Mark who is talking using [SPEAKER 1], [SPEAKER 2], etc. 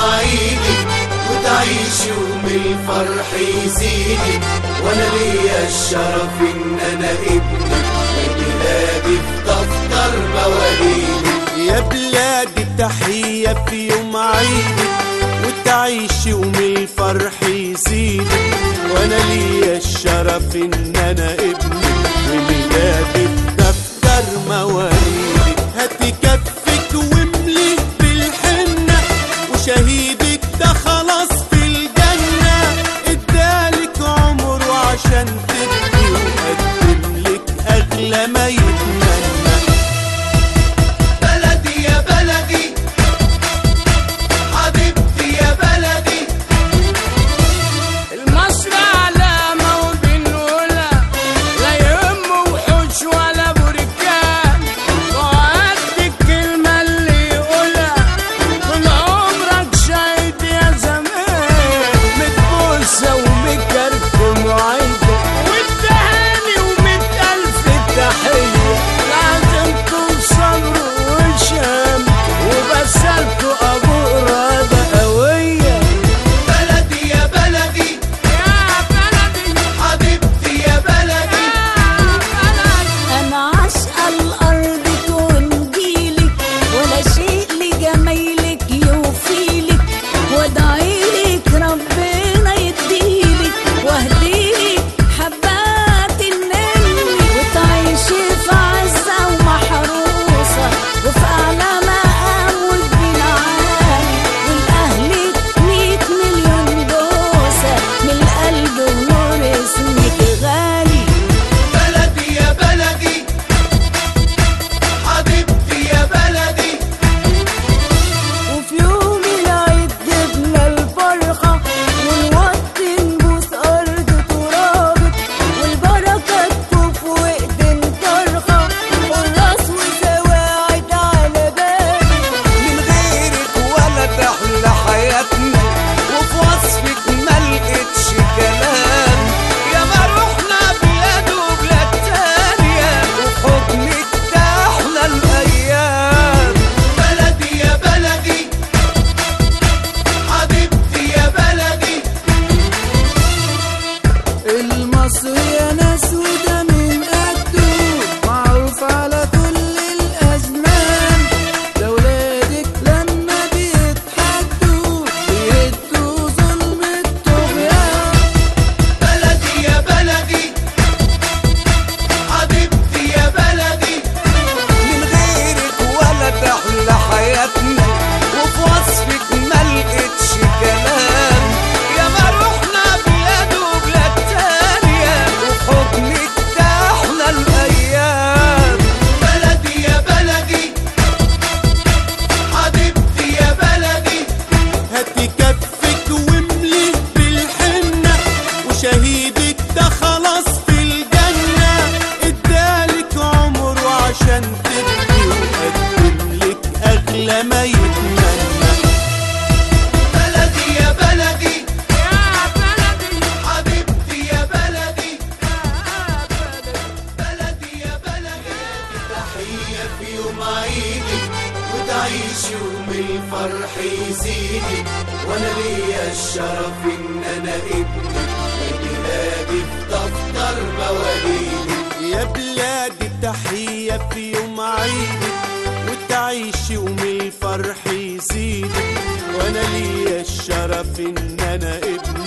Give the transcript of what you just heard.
[SPEAKER 1] عيدك وتعيش يوم الفرح يزيدك وانا ليا الشرف ان انا ابنك وبلادي في دفتر مواليدك
[SPEAKER 2] يا بلادي تحية في يوم عيدك وتعيش يوم الفرح يزيدك وانا ليا الشرف ان انا ابنك وميلادي في دفتر مواليدك هاتي كفك وامليه بالحنة وشهيدك ده خلاص في الجنة ادالك عمره عشان تبكي وقدم لك اغلى ما يتمنى
[SPEAKER 1] بلدي يا بلدي حبيبتي يا بلدي
[SPEAKER 3] المصر علامة وبنقولها لا يهم وحوش ولا بركان وقد الكلمة اللي يقولها طول عمرك شايد يا زمان متبوسة ومكركم وعيدة والتهاني ومية ألف تحية لازم توصلوا وشام وبسلتوا أبو رضا قوية
[SPEAKER 1] بلدي يا بلدي
[SPEAKER 3] يا بلدي
[SPEAKER 1] حبيبتي يا بلدي
[SPEAKER 4] أنا عاشقة لأرضك ونجيلك ولا شيء لجمايلك يوفيلك وادعيلك ربنا يديلك واهديلك حبات النمل وتعيشي في عزة ومحروسة وفي أعلى مقام والبين عالي والأهلك مية مليون بوسة من القلب ونور اسمك غالي
[SPEAKER 1] بلدي يا بلدي حبيبتي يا بلدي
[SPEAKER 4] وفي يوم العيد جبنا الفرحة ونوطي نبوس أرض ترابك والبركة تطوف وإيدين طرحة والراس وسواعد على بالك
[SPEAKER 2] من غيرك ولا تحلى حياتنا وفي وصفك ما لقيتش كلام يا ما رحنا بلاد وبلاد تانية وفي حضنك تحلى الأيام
[SPEAKER 1] بلدي يا بلدي حبيبتي يا بلدي
[SPEAKER 3] المصري يا ناس وده من قده معروف على كل الأزمان ده ولادك لما بيتحدوا بيهدوا ظلم الطغيان
[SPEAKER 1] بلدي يا بلدي حبيبتي يا بلدي
[SPEAKER 2] من غيرك ولا تحلى حياتنا وفي وصفك ما لقيتش كلام يا ما رحنا بلاد وبلاد تانية وفي حضنك تحلى الأيام
[SPEAKER 1] بلدي يا بلدي حبيبتي يا بلدي
[SPEAKER 2] هاتي كفك وامليه بالحنة وشهيدك ده خلاص في الجنة ادالك عمره عشان تبكي وقدم لك أغلى ما يتمنى
[SPEAKER 1] بلدي يا بلدي
[SPEAKER 3] يا بلدي
[SPEAKER 1] حبيبتي يا بلدي بلدي يا بلدي تحية في يوم عيدك وتعيش يوم الفرح يزيدك وانا ليا الشرف ان انا ابنك وبلادي في دفتر مواليدك
[SPEAKER 2] يا بلادي تحية في يوم عيدك وتعيش يوم الفرح يزيدك وانا ليا الشرف ان انا ابن